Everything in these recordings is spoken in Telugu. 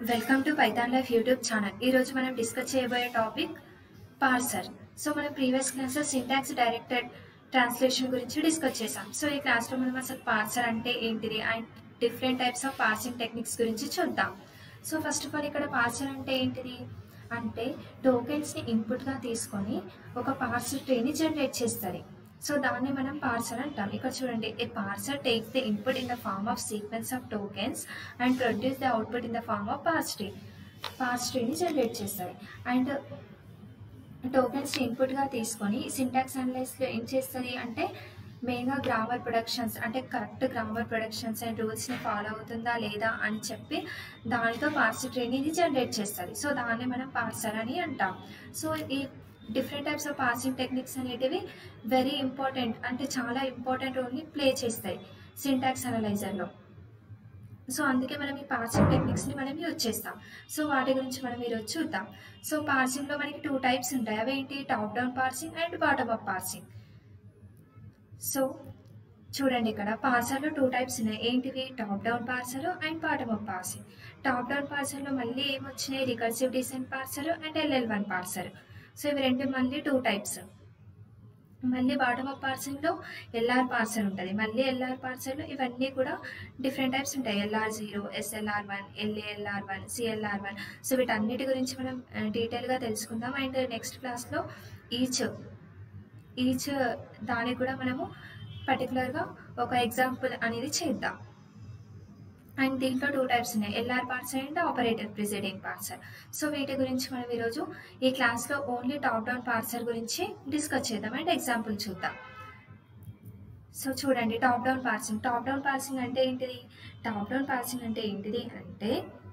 welcome to Python life YouTube channel ఈ రోజు మనం డిస్కస్ చేయబోయే టాపిక్ పార్సర్ సో మనం previous class syntax directed translation గురించి డిస్కస్ చేసాం సో ఈ క్లాస్లో మనం అసలు పార్సర్ అంటే ఏంటిది and different types of parsing techniques గురించి చూద్దాం సో ఫస్ట్ ఆఫ్ ఆల్ ఇక్కడ పార్సర్ అంటే ఏంటిది అంటే టోకెన్స్ని ఇన్పుట్గా తీసుకొని ఒక పార్సల్ ట్రీని జనరేట్ చేస్తుంది సో దాన్ని మనం పార్సల్ అంటాం ఇక్కడ చూడండి a parser takes the input in the form of sequence of tokens and produce the output in the form of parse tree parse ట్రీని జనరేట్ చేస్తుంది అండ్ టోకెన్స్ ఇన్పుట్గా తీసుకొని సింటాక్స్ అనలైజ్లో ఏం చేస్తుంది అంటే మెయిన్గా గ్రామర్ ప్రొడక్షన్స్ అంటే కరెక్ట్ గ్రామర్ ప్రొడక్షన్స్ అండ్ రూల్స్ని ఫాలో అవుతుందా లేదా అని చెప్పి దానితో పార్సల్ ట్రీని ఇది జనరేట్ చేస్తుంది సో దాన్ని మనం పార్సర్ అని అంటాం సో ఈ different types of parsing techniques అనేటివి వెరీ ఇంపార్టెంట్ అంటే చాలా ఇంపార్టెంట్ రోల్ని ప్లే చేస్తాయి సింటాక్స్ అనలైజర్లో సో అందుకే మనం ఈ పార్సింగ్ టెక్నిక్స్ని మనం యూజ్ చేస్తాం సో వాటి గురించి మనం ఈరోజు చూద్దాం సో పార్సింగ్లో మనకి టూ టైప్స్ ఉంటాయి అవేంటి top down parsing and bottom up parsing so చూడండి ఇక్కడ పార్సర్లో టూ టైప్స్ ఉన్నాయి ఏంటివి top down parser and bottom up parsing top down పార్సర్లో మళ్ళీ ఏమొచ్చినాయి recursive descent parser and LL one parser so ఇవి రెండు మళ్ళీ టూ టైప్స్ మళ్ళీ బాటమ్ అప్ పార్సల్లో ఎల్ఆర్ పార్సల్ ఉంటుంది మళ్ళీ ఎల్ఆర్ పార్సల్లో ఇవన్నీ కూడా డిఫరెంట్ టైప్స్ ఉంటాయి LR zero SLR one LALR one CLR one so వీటన్నిటి గురించి మనం డీటెయిల్గా తెలుసుకుందాం అండ్ నెక్స్ట్ క్లాస్లో ఈచ్ ఈచ్ దానికి కూడా మనము పర్టికులర్గా ఒక ఎగ్జాంపుల్ అనేది చేద్దాం అండ్ దీంట్లో టూ టైప్స్ ఉన్నాయి LR parser and operator precedence parser so వీటి గురించి మనం ఈరోజు ఈ క్లాస్లో ఓన్లీ టాప్ డౌన్ పార్సర్ గురించి డిస్కస్ చేద్దాం అండ్ ఎగ్జాంపుల్ చూద్దాం సో చూడండి top down parsing top down parsing అంటే ఏంటిది టాప్ డౌన్ పార్సింగ్ అంటే ఏంటిది అంటే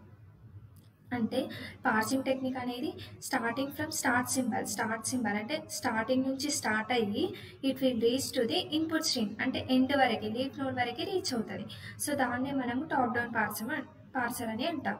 అంటే పార్సింగ్ టెక్నిక్ అనేది starting from start symbol start symbol అంటే స్టార్టింగ్ నుంచి స్టార్ట్ అయ్యి it will reach to the input stream అంటే ఎండ్ వరకు లీఫ్ నోడ్ వరకు రీచ్ అవుతుంది సో దాన్నే మనము టాప్ డౌన్ పార్సల్ పార్సల్ అని అంటాం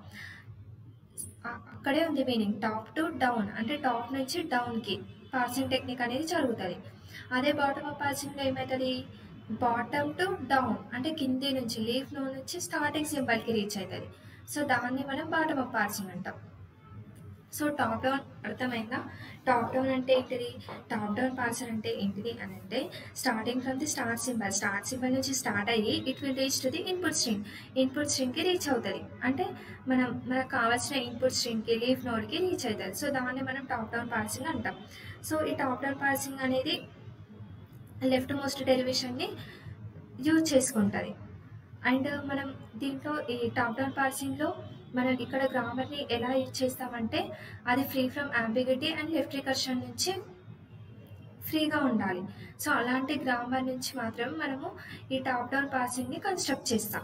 అక్కడే ఉంది మీనింగ్ టాప్ టు డౌన్ అంటే టాప్ నుంచి డౌన్కి పార్సింగ్ టెక్నిక్ అనేది జరుగుతుంది అదే బాటమ్ అప్ పార్సింగ్లో ఏమవుతుంది బాటమ్ టు డౌన్ అంటే కింది నుంచి లీఫ్ నోడ్ నుంచి స్టార్టింగ్ సింబల్కి రీచ్ అవుతుంది సో దాన్ని మనం బాటమ్ అప్ పార్సింగ్ అంటాం సో టాప్ డౌన్ అర్థమైందా టాప్ డౌన్ అంటే ఏంటిది టాప్ డౌన్ పార్సర్ అంటే ఏంటిది అని అంటే starting from the start symbol start symbol నుంచి స్టార్ట్ అయ్యి it will reach to the input string input స్ట్రింగ్కి రీచ్ అవుతుంది అంటే మనం మనకు కావాల్సిన ఇన్పుట్ స్ట్రింగ్కి లీఫ్ నోడ్కి రీచ్ అవుతుంది సో దాన్ని మనం టాప్ డౌన్ పార్సింగ్ అంటాం సో ఈ టాప్ డౌన్ పార్సింగ్ అనేది లెఫ్ట్ మోస్ట్ డెరివేషన్ని యూజ్ చేసుకుంటుంది అండ్ మనం దీంట్లో ఈ టాప్ డౌన్ పార్సింగ్లో మనం ఇక్కడ గ్రామర్ని ఎలా యూజ్ చేస్తామంటే అది free from ambiguity and left recursion నుంచి ఫ్రీగా ఉండాలి సో అలాంటి గ్రామర్ నుంచి మాత్రమే మనము ఈ టాప్ డౌన్ పార్సింగ్ని కన్స్ట్రక్ట్ చేస్తాం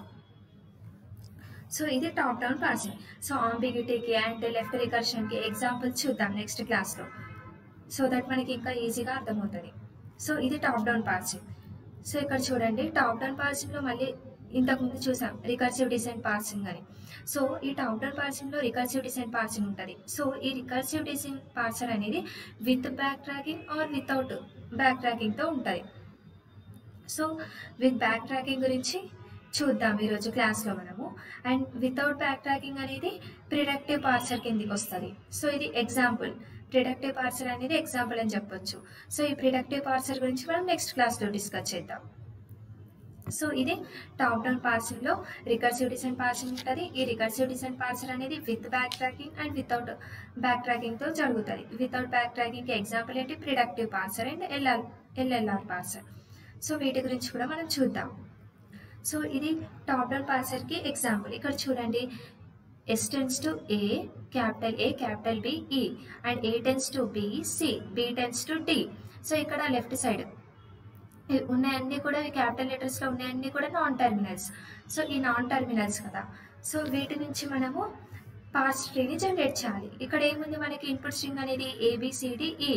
సో ఇది టాప్ డౌన్ పార్సింగ్ సో ఆంబిగిటీకి అండ్ లెఫ్ట్ రికర్షన్కి ఎగ్జాంపుల్ చూద్దాం నెక్స్ట్ క్లాస్లో సో దట్ మనకి ఇంకా ఈజీగా అర్థమవుతుంది సో ఇది టాప్ డౌన్ పార్సింగ్ సో ఇక్కడ చూడండి టాప్ డౌన్ పార్సింగ్లో మళ్ళీ ఇంతకుముందు చూసాం రికర్సివ్ డిజైన్ పార్సింగ్ అని సో ఈ టాప్ డౌన్ పార్సింగ్లో రికర్సివ్ డిజైన్ పార్సింగ్ ఉంటుంది సో ఈ రికర్సివ్ డిజైన్ పార్సర్ అనేది with back tracking or without back ట్రాకింగ్తో ఉంటుంది సో విత్ బ్యాక్ ట్రాకింగ్ గురించి చూద్దాం ఈరోజు క్లాస్లో మనము అండ్ వితౌట్ బ్యాక్ ట్రాకింగ్ అనేది ప్రిడక్టివ్ పార్సర్ కిందికి వస్తుంది సో ఇది ఎగ్జాంపుల్ ప్రిడక్టివ్ పార్సర్ అనేది ఎగ్జాంపుల్ అని చెప్పొచ్చు సో ఈ ప్రిడక్టివ్ పార్సర్ గురించి మనం నెక్స్ట్ క్లాస్లో డిస్కస్ చేద్దాం సో ఇది టాప్ డౌన్ పార్సిల్లో రికర్సివ్ డిజైన్ పార్సిల్ ఉంటుంది ఈ రికర్సివ్ డిజైన్ పార్సిల్ అనేది with back tracking and without back ట్రాకింగ్తో జరుగుతుంది వితౌట్ బ్యాక్ ట్రాకింగ్కి ఎగ్జాంపుల్ ఏంటి predictive parser and LR LLR parser so వీటి గురించి కూడా మనం చూద్దాం సో ఇది టాప్ డౌన్ పార్సర్కి ఎగ్జాంపుల్ ఇక్కడ చూడండి S tends to A capital A capital B ఈ and A tends to B C B tends to D so ఇక్కడ లెఫ్ట్ సైడ్ ఉన్నాయన్నీ కూడా ఈ క్యాపిటల్ లెటర్స్లో ఉన్నాయన్నీ కూడా నాన్ టర్మినల్స్ సో ఈ నాన్ టర్మినల్స్ కదా సో వీటి నుంచి మనము పార్స్ ట్రీని జనరేట్ చేయాలి ఇక్కడ ఏముంది మనకి ఇన్పుట్ స్ట్రింగ్ అనేది ఏబిసిడిఈ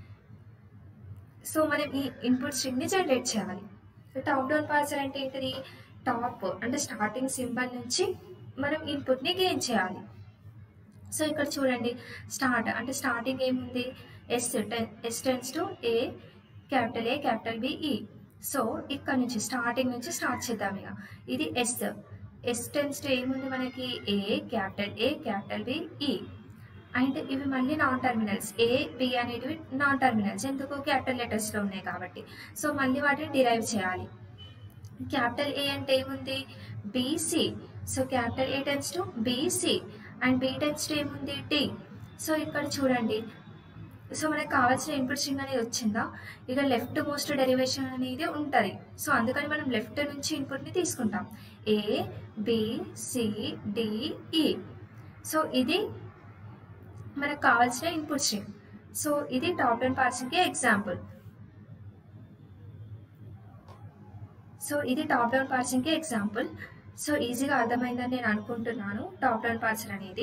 సో మనం ఈ ఇన్పుట్ స్ట్రింగ్ని జనరేట్ చేయాలి టాప్ డౌన్ పార్సర్ అంటే ఏంటిది టాప్ అంటే స్టార్టింగ్ సింబల్ నుంచి మనం ఇన్పుట్ని గెయిన్ చేయాలి సో ఇక్కడ చూడండి స్టార్ట్ అంటే స్టార్టింగ్ ఏముంది S ten S tends to A capital A capital B E so ఇక్కడ నుంచి స్టార్టింగ్ నుంచి స్టార్ట్ చేద్దాం ఇక ఇది ఎస్ ఎస్ టెన్స్ టు ఏముంది మనకి A capital A capital B ఈ అండ్ ఇవి మళ్ళీ నాన్ టర్మినల్స్ ఏ బి అనేటివి నాన్ టర్మినల్స్ ఎందుకు క్యాపిటల్ లెటర్స్లో ఉన్నాయి కాబట్టి సో మళ్ళీ వాటిని డిరైవ్ చేయాలి క్యాపిటల్ ఏ అంటే ఏముంది BC so capital A tends to BC and B tends to ఏముంది డి సో ఇక్కడ చూడండి సో మనకు కావాల్సిన ఇన్పుట్ స్ట్రింగ్ అనేది వచ్చిందా ఇక లెఫ్ట్ మోస్ట్ డెరివేషన్ అనేది ఉంటుంది సో అందుకని మనం లెఫ్ట్ నుంచి ఇన్పుట్ని తీసుకుంటాం A B C D E so ఇది మనకు కావాల్సిన ఇన్పుట్ స్ట్రింగ్ సో ఇది టాప్ డౌన్ పార్సింగ్కి ఎగ్జాంపుల్ సో ఇది టాప్ డౌన్ పార్సింగ్కి ఎగ్జాంపుల్ సో ఈజీగా అర్థమైందని నేను అనుకుంటున్నాను టాప్ డౌన్ పార్సర్ అనేది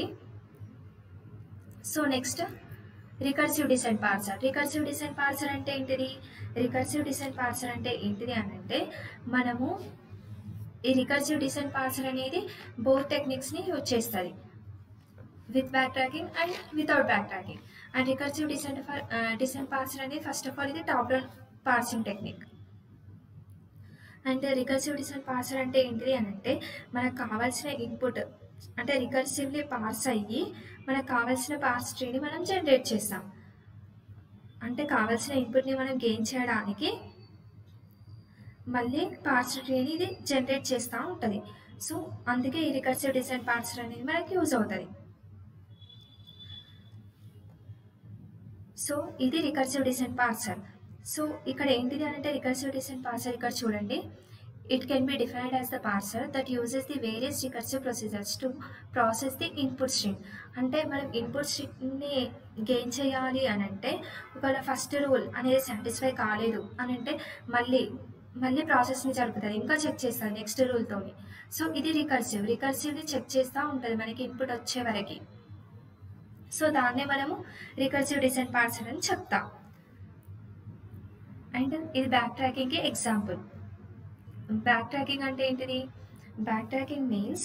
so next recursive descent parser recursive descent parser అంటే ఏంటిది రికర్సివ్ డిసెంట్ పార్సర్ అంటే ఏంటిది అని అంటే మనము ఈ రికర్సివ్ డిసెంట్ పార్సర్ అనేది బోత్ టెక్నిక్స్ని యూజ్ చేస్తుంది with back tracking and without back tracking and recursive descent descent parser అనేది ఫస్ట్ ఆఫ్ ఆల్ ఇది top down parsing technique and recursive descent parser అంటే ఏంటిది అని అంటే మనకు కావాల్సిన ఇన్పుట్ అంటే రికర్సివ్లీ పార్స్ అయ్యి మనకు కావాల్సిన పార్స్ ట్రీని మనం జనరేట్ చేస్తాం అంటే కావాల్సిన ఇన్పుట్ని మనం గెయిన్ చేయడానికి మళ్ళీ పార్స్ ట్రీని ఇది జనరేట్ చేస్తూ ఉంటుంది సో అందుకే ఈ రికర్సివ్ డిజైన్ పార్సర్ అనేది మనకి యూజ్ అవుతుంది సో ఇది రికర్సివ్ డిజైన్ పార్సర్ సో ఇక్కడ ఏంటిది అంటే రికర్సివ్ డిజైన్ పార్సర్ ఇక్కడ చూడండి it can be defined as the parser that uses the various recursive procedures to process the input string అంటే మనం ఇన్పుట్ స్ట్రింగ్ని గెయిన్ చేయాలి అని అంటే ఒకవేళ ఫస్ట్ రూల్ అనేది సాటిస్ఫై కాలేదు అని అంటే మళ్ళీ మళ్ళీ ప్రాసెస్ని జరుపుతుంది ఇంకా చెక్ చేస్తుంది నెక్స్ట్ రూల్తోని సో ఇది రికర్సివ్ రికర్సివ్ని చెక్ చేస్తూ ఉంటుంది మనకి ఇన్పుట్ వచ్చే వరకు సో దాన్నే మనము రికర్సివ్ డిజైన్ పార్సర్ అని చెప్తాం అండ్ ఇది బ్యాక్ ట్రాకింగ్కి ఎగ్జాంపుల్ బ్యాక్ ట్రాకింగ్ అంటే ఏంటిది బ్యాక్ ట్రాకింగ్ మీన్స్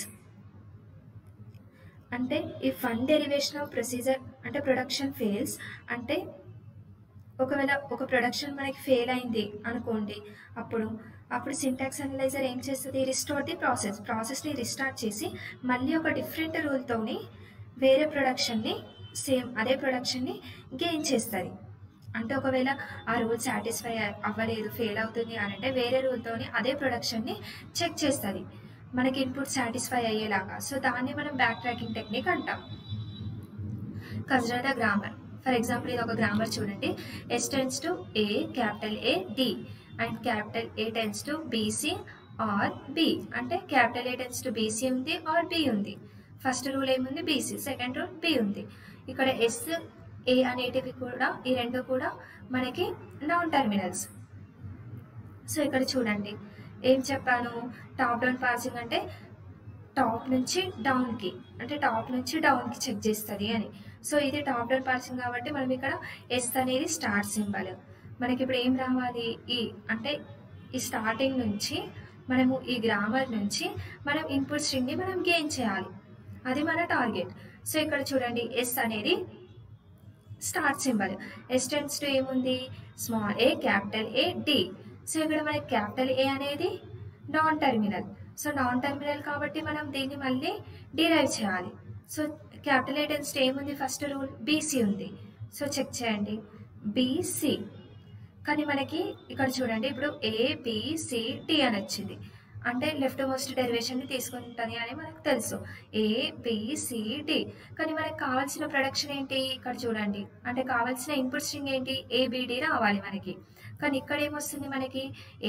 అంటే ఈ ఫన్ డెరివేషన్ ఆఫ్ ప్రొసీజర్ అంటే ప్రొడక్షన్ ఫెయిల్స్ అంటే ఒకవేళ ఒక ప్రొడక్షన్ మనకి ఫెయిల్ అయింది అనుకోండి అప్పుడు అప్పుడు సింటాక్స్ అనలైజర్ ఏం చేస్తుంది రిస్టోర్ ది ప్రాసెస్ ప్రాసెస్ని రిస్టార్ట్ చేసి మళ్ళీ ఒక డిఫరెంట్ రూల్తోని వేరే ప్రొడక్షన్ని సేమ్ అదే ప్రొడక్షన్ని గెయిన్ చేస్తుంది అంటే ఒకవేళ ఆ రూల్ సాటిస్ఫై అవ్వలేదు ఫెయిల్ అవుతుంది అని అంటే వేరే రూల్తోని అదే ప్రొడక్షన్ని చెక్ చేస్తుంది మనకి ఇన్పుట్ సాటిస్ఫై అయ్యేలాగా సో దాన్ని మనం బ్యాక్ ట్రాకింగ్ టెక్నిక్ అంటాం consider the grammar for example ఇది ఒక గ్రామర్ చూడండి S tends to A capital A D and capital A tends to BC or B అంటే capital A tends to BC ఉంది ఆర్ బి ఉంది ఫస్ట్ రూల్ ఏముంది బీసీ సెకండ్ రూల్ బి ఉంది ఇక్కడ ఎస్ ఏ అనేటివి కూడా ఈ రెండు కూడా మనకి నాన్ టర్మినల్స్ సో ఇక్కడ చూడండి ఏం చెప్పాను టాప్ డౌన్ పాసింగ్ అంటే టాప్ నుంచి డౌన్కి అంటే టాప్ నుంచి డౌన్కి చెక్ చేస్తుంది అని సో ఇది టాప్ డౌన్ పాసింగ్ కాబట్టి మనం ఇక్కడ ఎస్ అనేది స్టార్ట్ సింబల్ మనకి ఇప్పుడు ఏం రావాలి ఈ అంటే ఈ స్టార్టింగ్ నుంచి మనము ఈ గ్రామర్ నుంచి మనం ఇన్పుట్ స్ట్రింగ్ని మనం గెయిన్ చేయాలి అది మన టార్గెట్ సో ఇక్కడ చూడండి ఎస్ అనేది start symbol S tends to ఏముంది small A capital A D so ఇక్కడ మనకి క్యాపిటల్ ఏ అనేది non terminal so non terminal కాబట్టి మనం దీన్ని మళ్ళీ డిరైవ్ చేయాలి so capital A tends to ఏముంది ఫస్ట్ రూల్ బీసీ ఉంది సో చెక్ చేయండి బీసీ కానీ మనకి ఇక్కడ చూడండి ఇప్పుడు ఏబిసిడి అని వచ్చింది అంటే లెఫ్ట్ మోస్ట్ డెరివేషన్ని తీసుకుంటుంది అని మనకు తెలుసు ఏబిసిడి కానీ మనకు కావాల్సిన ప్రొడక్షన్ ఏంటి ఇక్కడ చూడండి అంటే కావాల్సిన ఇన్పుట్ స్ట్రింగ్ ఏంటి ఏబిడి రావాలి మనకి కానీ ఇక్కడ ఏమొస్తుంది మనకి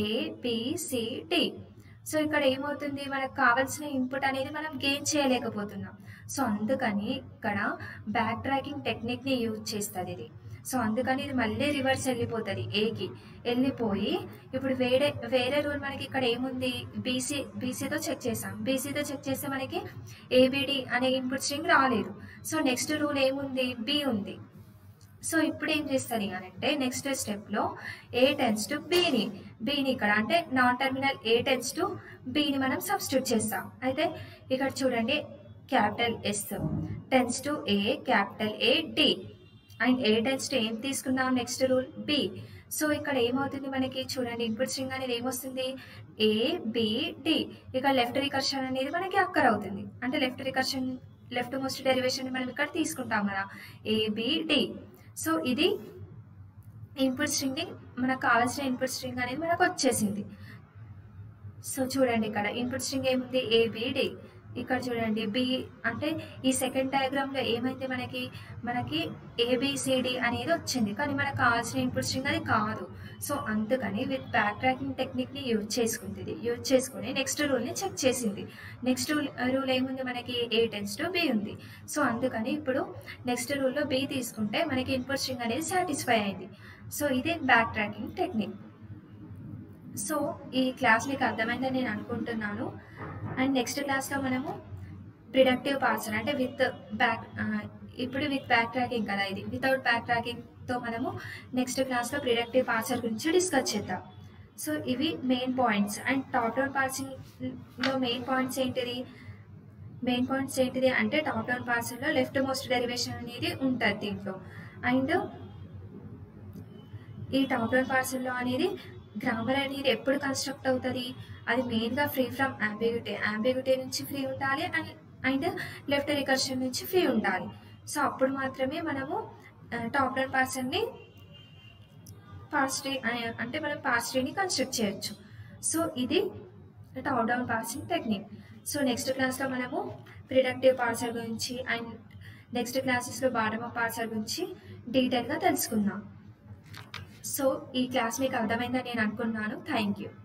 ఏబిసిడి సో ఇక్కడ ఏమవుతుంది మనకు కావాల్సిన ఇన్పుట్ అనేది మనం గెయిన్ చేయలేకపోతున్నాం సో అందుకని ఇక్కడ బ్యాక్ ట్రాకింగ్ టెక్నిక్ని యూజ్ చేస్తుంది ఇది సో అందుకని ఇది మళ్ళీ రివర్స్ వెళ్ళిపోతుంది ఏకి వెళ్ళిపోయి ఇప్పుడు వేరే వేరే రూల్ మనకి ఇక్కడ ఏముంది బీసీ బీసీతో చెక్ చేసాం బీసీతో చెక్ చేస్తే మనకి ఏబిడి అనే ఇన్పుట్ స్ట్రింగ్ రాలేదు సో నెక్స్ట్ రూల్ ఏముంది బి ఉంది సో ఇప్పుడు ఏం చేస్తుంది అని అంటే నెక్స్ట్ స్టెప్లో ఏ టెన్స్ టు బీని బీని ఇక్కడ అంటే non terminal A tends to బీని మనం సబ్స్టిట్యూట్ చేస్తాం అయితే ఇక్కడ చూడండి capital S tends to A capital A D and A tends to ఏం తీసుకున్నాం నెక్స్ట్ రూల్ బి సో ఇక్కడ ఏమవుతుంది మనకి చూడండి ఇన్పుట్ స్ట్రింగ్ అనేది ఏమొస్తుంది ఏ బి డి ఇక లెఫ్ట్ రికర్షన్ అనేది మనకి అక్కర్ అవుతుంది అంటే left recursion leftmost derivation మనం ఇక్కడ తీసుకుంటాం కదా ఏ బి డి సో ఇది ఇన్పుట్ స్ట్రింగ్ మనకు కావాల్సిన ఇన్పుట్ స్ట్రింగ్ అనేది మనకు వచ్చేసింది సో చూడండి ఇక్కడ ఇన్పుట్ స్ట్రింగ్ ఏముంది ఏబిడి ఇక్కడ చూడండి బి అంటే ఈ సెకండ్ డయాగ్రామ్లో ఏమైతే మనకి మనకి ఏబిసిడి అనేది వచ్చింది కానీ మనకు కావాల్సిన ఇన్పుట్ స్ట్రింగ్ అది కాదు సో అందుకని విత్ బ్యాక్ ట్రాకింగ్ టెక్నిక్ని యూజ్ చేసుకుంది యూజ్ చేసుకుని నెక్స్ట్ రూల్ని చెక్ చేసింది నెక్స్ట్ రూల్ రూల్ ఏముంది మనకి ఏ టెన్స్ టు బి ఉంది సో అందుకని ఇప్పుడు నెక్స్ట్ రూల్లో బి తీసుకుంటే మనకి ఇన్పుట్ స్ట్రింగ్ అనేది సాటిస్ఫై అయింది సో ఇది బ్యాక్ ట్రాకింగ్ టెక్నిక్ సో ఈ క్లాస్ మీకు అర్థమైందని నేను అనుకుంటున్నాను అండ్ నెక్స్ట్ క్లాస్లో మనము ప్రిడక్టివ్ పార్సల్ అంటే విత్ బ్యాక్ ఇప్పుడు విత్ బ్యాక్ ట్రాకింగ్ కదా ఇది వితౌట్ బ్యాక్ ట్రాకింగ్తో మనము నెక్స్ట్ క్లాస్లో ప్రిడక్టివ్ పార్సల్ గురించి డిస్కస్ చేద్దాం సో ఇవి main points and top down పార్సింగ్లో మెయిన్ పాయింట్స్ ఏంటిది మెయిన్ పాయింట్స్ ఏంటిది అంటే టాప్ డౌన్ పార్సల్లో లెఫ్ట్ మోస్ట్ డెరివేషన్ అనేది ఉంటుంది దీంట్లో అండ్ ఈ టాప్ డౌన్ పార్సల్లో అనేది గ్రామర్ అనేది ఎప్పుడు కన్స్ట్రక్ట్ అవుతుంది అది మెయిన్గా ఫ్రీ ఫ్రమ్ అంబిగ్యూటీ అంబిగ్యూటీ నుంచి ఫ్రీ ఉండాలి అండ్ అండ్ లెఫ్ట్ రికర్షన్ నుంచి ఫ్రీ ఉండాలి సో అప్పుడు మాత్రమే మనము టాప్ డౌన్ పార్సల్ని పార్స్ట్రీ అంటే మనం పార్స్ట్రీని కన్స్ట్రక్ట్ చేయొచ్చు సో ఇది top down parsing technique so next క్లాస్లో మనము ప్రిడక్టివ్ పార్సల్ గురించి అండ్ నెక్స్ట్ క్లాసెస్లో బాటమ్ అప్ పార్సల్ గురించి డీటెయిల్గా తెలుసుకుందాం సో ఈ క్లాస్ మీకు అర్థమైందని నేను అనుకున్నాను థ్యాంక్ యూ